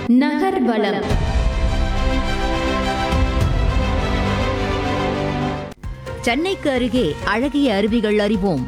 நகர்வலம் சென்னைக்கு அருகே அழகிய அருவிகள் அறிவோம்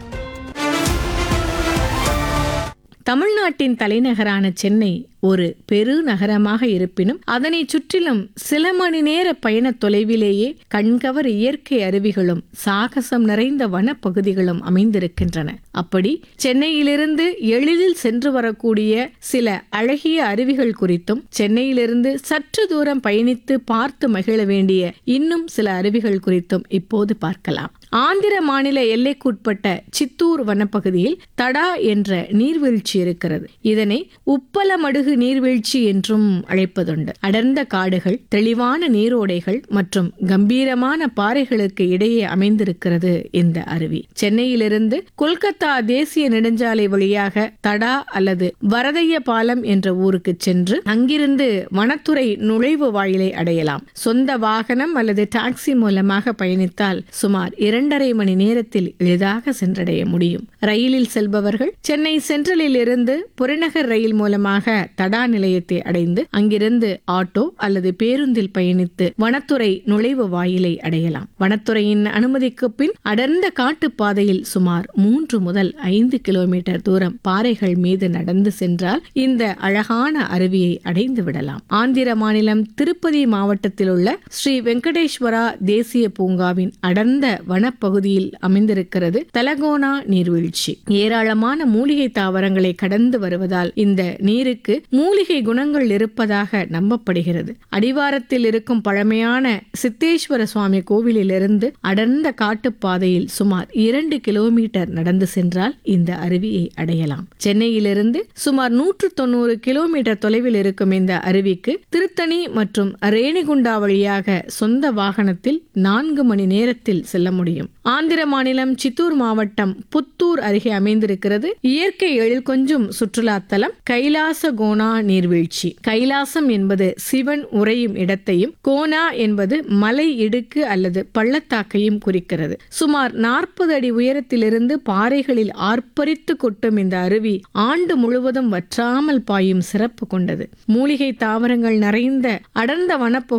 தமிழ்நாட்டின் தலைநகரான சென்னை ஒரு பெரு நகரமாக இருப்பினும் அதனை சுற்றிலும் சில மணி நேர பயண தொலைவிலேயே கண்கவர் இயற்கை அருவிகளும் சாகசம் நிறைந்த வனப்பகுதிகளும் அமைந்திருக்கின்றன அப்படி சென்னையிலிருந்து எளிதில் சென்று வரக்கூடிய சில அழகிய அருவிகள் குறித்தும் சென்னையிலிருந்து சற்று தூரம் பயணித்து பார்த்து மகிழ வேண்டிய இன்னும் சில அருவிகள் குறித்தும் இப்போது பார்க்கலாம் ஆந்திர மாநில எல்லைக்குட்பட்ட சித்தூர் வனப்பகுதியில் தடா என்ற நீர்வீழ்ச்சி இருக்கிறது இதனை உப்பலமடுகு நீர்வீழ்ச்சி என்றும் அழைப்பதுண்டு அடர்ந்த காடுகள் தெளிவான நீரோடைகள் மற்றும் கம்பீரமான பாறைகளுக்கு இடையே அமைந்திருக்கிறது இந்த அருவி சென்னையிலிருந்து கொல்கத்தா தேசிய நெடுஞ்சாலை வழியாக தடா அல்லது வரதைய பாலம் என்ற ஊருக்கு சென்று அங்கிருந்து வனத்துறை நுழைவு வாயிலை அடையலாம் சொந்த வாகனம் அல்லது டாக்ஸி மூலமாக பயணித்தால் சுமார் இரண்டரை மணி நேரத்தில் எளிதாக சென்றடைய முடியும் ரயிலில் செல்பவர்கள் சென்னை சென்ட்ரலில் இருந்து புறநகர் ரயில் மூலமாக தடா நிலையத்தை அடைந்து அங்கிருந்து ஆட்டோ அல்லது பேருந்தில் பயணித்து வனத்துறை நுழைவு வாயிலை அடையலாம் வனத்துறையின் அனுமதிக்கு பின் அடர்ந்த காட்டுப் பாதையில் சுமார் மூன்று முதல் ஐந்து கிலோமீட்டர் தூரம் பாறைகள் மீது நடந்து சென்றால் இந்த அழகான அருவியை அடைந்து விடலாம் ஆந்திர மாநிலம் திருப்பதி மாவட்டத்தில் உள்ள ஸ்ரீ வெங்கடேஸ்வரா தேசிய பூங்காவின் அடர்ந்த வனப்பகுதியில் அமைந்திருக்கிறது தலகோனா நீர்வீழ்ச்சி ஏராளமான மூலிகை தாவரங்களை கடந்து வருவதால் இந்த நீருக்கு மூலிகை குணங்கள் இருப்பதாக நம்பப்படுகிறது அடிவாரத்தில் இருக்கும் பழமையான சித்தேஸ்வர சுவாமி கோவிலிலிருந்து அடர்ந்த காட்டுப்பாதையில் சுமார் இரண்டு கிலோமீட்டர் நடந்து சென்றால் இந்த அருவியை அடையலாம் சென்னையிலிருந்து சுமார் நூற்று தொண்ணூறு கிலோமீட்டர் தொலைவில் இருக்கும் இந்த அருவிக்கு திருத்தணி மற்றும் ரேணிகுண்டா வழியாக சொந்த வாகனத்தில் நான்கு மணி நேரத்தில் செல்ல முடியும் ஆந்திர மாநிலம் சித்தூர் மாவட்டம் புத்தூர் அருகே அமைந்திருக்கிறது இயற்கை எழில் கொஞ்சும் சுற்றுலா தலம் கைலாச கோனா நீர்வீழ்ச்சி கைலாசம் என்பது சிவன் உறையும் இடத்தையும் கோனா என்பது மலை இடுக்கு அல்லது பள்ளத்தாக்கையும் குறிக்கிறது சுமார் நாற்பது அடி உயரத்திலிருந்து பாறைகளில் ஆர்ப்பரித்து கொட்டும் இந்த அருவி ஆண்டு முழுவதும் வற்றாமல் பாயும் சிறப்பு கொண்டது மூலிகை தாவரங்கள் நிறைந்த அடர்ந்த வனப்பகுதி